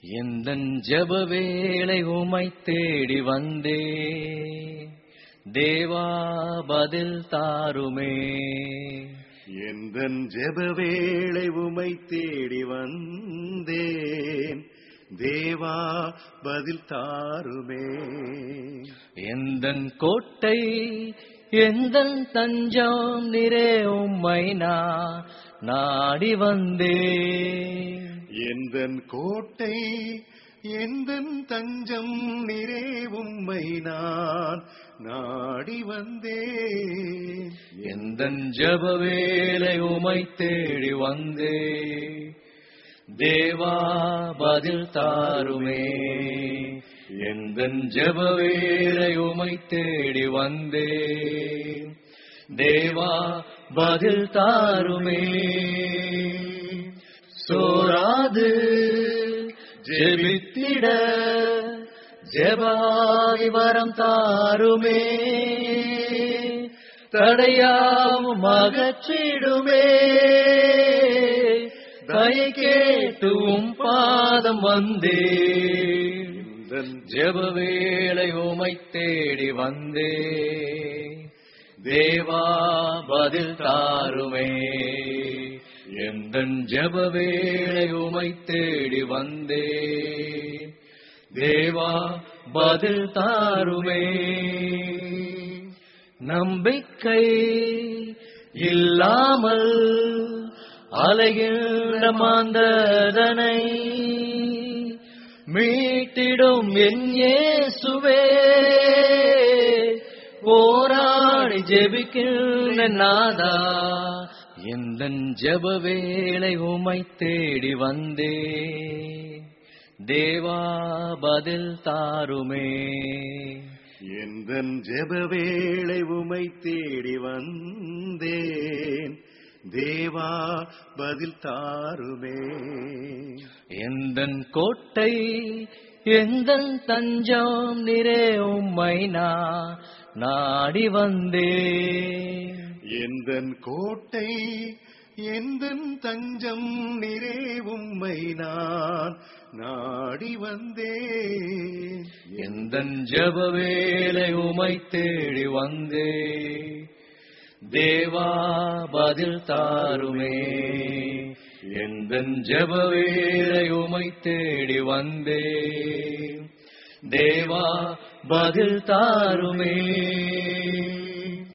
எந்தன் ஜெப வேளை உமை தேடி வந்தே தேவா பதில் தாருமே எந்தன் ஜெப வேளை உமை தேடி வந்தேன் தேவா பதில் தாருமே எந்தன் கோட்டை எந்தன் தஞ்சம் நிறே உம்மை நான் நாடி வந்தே எந்தன் கோட்டை எந்தன் தஞ்சம் நிறை உம்மை நான் நாடி வந்தேன் எந்தன் ஜெப வேளை உமை தேடி வந்தே தேவா பதில் தாருமே எந்தன் ஜெப வேளை உமை தேடி வந்தே தேவா பதில் தாருமே சோராது ஜெபித்திட ஜெபாதி வரம் தாருமே தடையாவும் அகற்றிடுமே தயை கேட்டும் பாதம் வந்தே எந்தன் ஜெப வேளை உமை தேடி வந்தே தேவா பதில் தாருமே எந்தன் ஜெப வேளை உமை தேடி வந்தே தேவா பதில் தாருமே நம்பிக்கை இல்லாமல் அலைகின்ற மாந்ததனை மீட்டிடும் என் இயேசுவே போராடி ஜெபிக்கின்ற நாதா எந்தன் ஜெப வேளை உமை தேடி வந்தே தேவா பதில் தாருமே எந்தன் ஜெப வேளை உமை தேடி வந்தேன் தேவா பதில் தாருமே எந்தன் கோட்டை எந்தன் தஞ்சம் நிறே உம்மை நான் நாடி வந்தே எந்தன் கோட்டை எந்தன் தஞ்சம் நிறை உம்மை நான் நாடி வந்தேன் எந்தன் ஜெப வேளை உமை தேடி வந்தே தேவா பதில் தாருமே எந்தன் ஜெப வேளை உமை தேடி வந்தே தேவா பதில் தாருமே